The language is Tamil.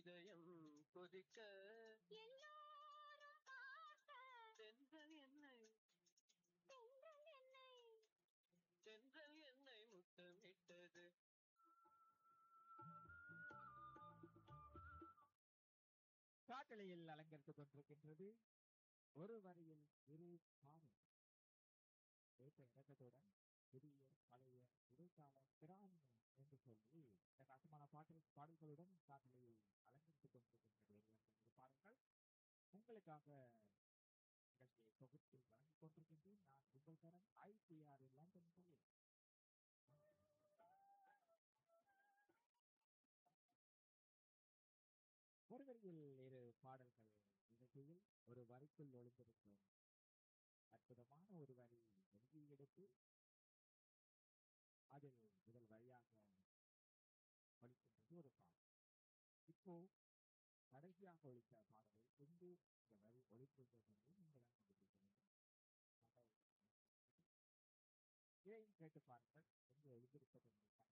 இதயம் கொதிக்க எல்லோரும் பார்க்க தென்றல் என்னை தென்றல் என்னை தென்றல் என்னை முத்தமிட்டது காட்டலையில் அலங்கரித்துக் கொண்டிருக்கின்றது ஒரு வரியில் இரு பாடல் ஏற்ற இறக்கத்துடன் புதிய பழைய இடைக்கால பிரான்மை என்று சொல்லி இந்த ரசமான பாடல் பாடல்களுடன் காட்டலையில் அலங்கரித்துக் கொண்டிருக்கின்றது ஒரு பாடல்கள் உங்களுக்காக நிகழ்ச்சியை தொகுத்து வழங்கிக் கொண்டிருக்கின்றேன் நான் உங்கள் தரம் ஐபிஆர் லண்டன் சொல்லி ஒரு வரியில் இரு பாடல்கள் நிகழ்ச்சியில் ஒரு வரிக்குள் ஒளிந்திருக்கும் அற்புதமான ஒரு வரி எழுதி எடுத்து அதில் முதல் வரியாக ஒழிக்கின்றது ஒரு பாடல் இப்போ கடைசியாக ஒழித்த பாடலை எங்கு இந்த வரி ஒழிக்கின்றது என்று நீங்கள் தான் கண்டுபிடிக்க வேண்டும் இதையும் கேட்டு பாருங்கள் எங்கு எழுதியிருப்பது என்று